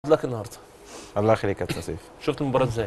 لك النهارده الله يخليك يا كابتن سيف شفت المباراه ازاي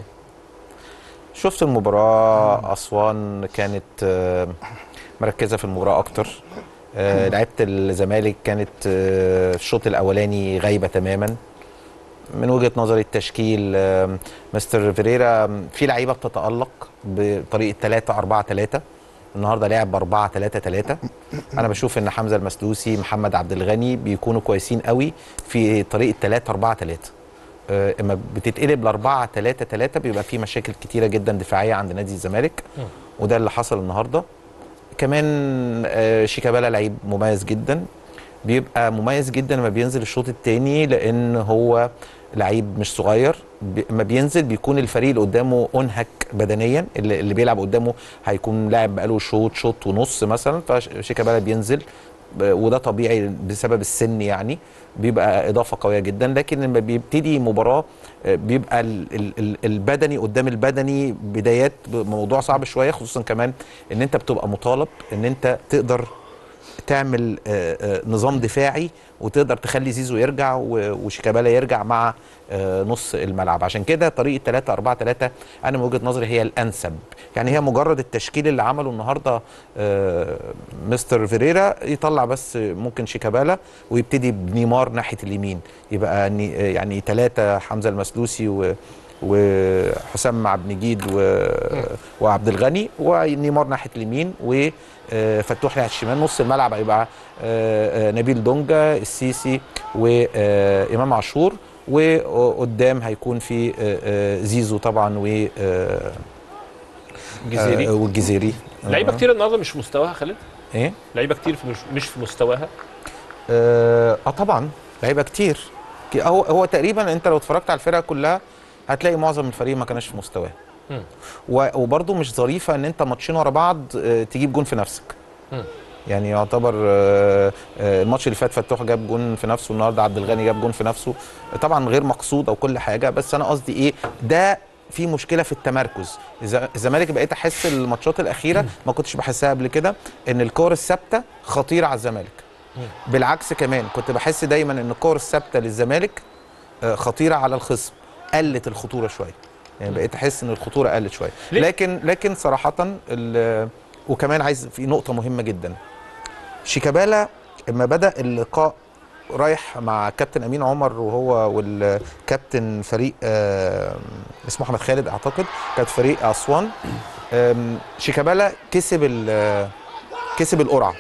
شفت المباراة أسوان كانت آه، مركزة في المباراة أكتر آه، لعيبة الزمالك كانت آه، في الشوط الأولاني غايبة تماما من وجهة نظري التشكيل آه، مستر فيريرا آم، في لعيبة بتتألق بطريقة 3 4 3 النهارده لعب ب 4 3 3 انا بشوف ان حمزه المسلوسي محمد عبد الغني بيكونوا كويسين قوي في طريقه 3 4 3 آه، اما بتتقلب ل 4 3 3 بيبقى في مشاكل كتيره جدا دفاعيه عند نادي الزمالك وده اللي حصل النهارده كمان آه، شيكابالا لعيب مميز جدا بيبقى مميز جدا لما بينزل الشوط الثاني لان هو لعيب مش صغير بي- لما بينزل بيكون الفريق اللي قدامه انهك بدنيا اللي, اللي بيلعب قدامه هيكون لاعب بقاله شوط شوط ونص مثلا فشيكابالا بينزل ب- وده طبيعي بسبب السن يعني بيبقى اضافه قويه جدا لكن لما بيبتدي مباراه آه، بيبقى ال- ال- ال- البدني قدام البدني بدايات موضوع صعب شويه خصوصا كمان ان انت بتبقى مطالب ان انت تقدر تعمل آه، آه، نظام دفاعي وتقدر تخلي زيزو يرجع و- وشيكابالا يرجع مع آه، نص الملعب عشان كده طريقه 3 4 3 انا من وجهه نظري هي الانسب يعني هي مجرد التشكيل اللي عمله النهارده آه، مستر فيريرا يطلع بس ممكن شيكابالا ويبتدي بنيمار ناحيه اليمين يبقى ني- آه، يعني ثلاثه حمزه المسلوسي و وحسام عبد المجيد و... وعبد الغني ونيمار ناحيه اليمين وفتوح ناحيه الشمال نص الملعب هيبقى آه، آه، نبيل دونجا السيسي وامام عاشور وقدام هيكون في آه، آه، زيزو طبعا و آه، جزيري آه، والجزيري لعيبه آه. كتير النهارده مش في مستواها خالد ايه لعيبه كتير في مش, مش في مستواها اه آه طبعا لعيبه كتير ك- هو هو تقريبا انت لو اتفرجت على الفرقه كلها هتلاقي معظم الفريق ما كانش في مستواه مم. و- وبرضه مش ظريفه ان انت ماتشين ورا بعض آه، تجيب جون في نفسك مم. يعني يعتبر آه، آه، الماتش اللي فات فتوح جاب جون في نفسه النهارده عبد الغني جاب جون في نفسه طبعا غير مقصود او كل حاجه بس انا قصدي ايه ده في مشكله في التمركز إذا- الزمالك بقيت احس الماتشات الاخيره ما كنتش بحسها قبل كده ان الكور الثابته خطيره على الزمالك بالعكس كمان كنت بحس دايما ان الكور الثابته للزمالك آه، خطيره على الخصم قلت الخطوره شويه يعني بقيت احس ان الخطوره قلت شويه ليه؟ لكن لكن صراحه ال- وكمان عايز في نقطه مهمه جدا شيكابالا لما بدا اللقاء رايح مع كابتن امين عمر وهو والكابتن فريق آه، اسمه احمد خالد اعتقد كانت فريق اسوان آم، شيكابالا كسب ال- كسب القرعه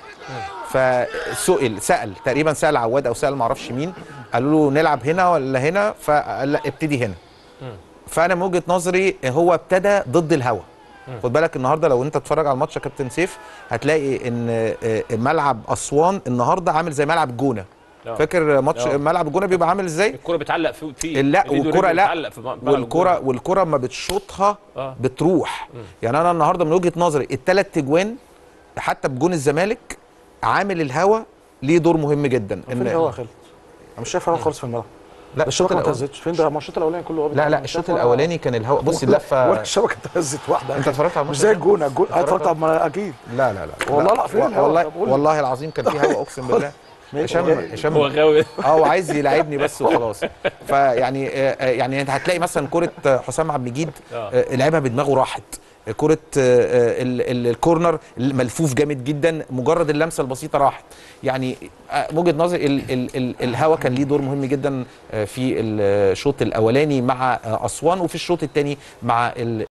فسئل سال تقريبا سال عواد او سال معرفش مين قالوا له نلعب هنا ولا هنا فقال لا ابتدي هنا فانا من وجهه نظري هو ابتدى ضد الهوا خد بالك النهارده لو انت تتفرج على الماتش يا كابتن سيف هتلاقي ان آه، ملعب اسوان النهارده عامل زي ملعب الجونه آه. فاكر ماتش آه. ملعب الجونه بيبقى عامل ازاي الكره بتعلق في في لا الإيد والكره والرجل لا بتعلق في ملعب والكره الجون. والكره اما بتشوطها آه. بتروح يعني انا النهارده من وجهه نظري الثلاث تجوان حتى بجون الزمالك عامل الهوا ليه دور مهم جدا فين الهوا يا خالد؟ انا مش شايف هوا خالص في الملعب لا الشبكه ما الأول- اتهزتش فين ده ما الشوط الاولاني كله هو لا لا مش الشوط شايف ولا- الاولاني كان الهوا بص ولا- اللفه ولا الشبكه اتهزت واحده انت اتفرجت على مش الماتش زي ده؟ الجون الجون اتفرجت اتفرجت على- على اكيد لا لا لا والله لا، فين و- الهوا؟ والله طب قول. والله العظيم كان في هوا اقسم بالله هشام هو هشام غاوي اه وعايز يلعبني بس وخلاص فيعني آه، آه، يعني انت هتلاقي مثلا كره آه، حسام عبد المجيد آه. آه، لعبها بدماغه راحت كرة آه، ال- ال- الكورنر ملفوف جامد جدا مجرد اللمسة البسيطة راحت يعني آه، من وجهة نظري ال- ال- ال- الهوا كان ليه دور مهم جدا آه، في الشوط الأولاني مع آه، أسوان وفي الشوط الثاني مع ال-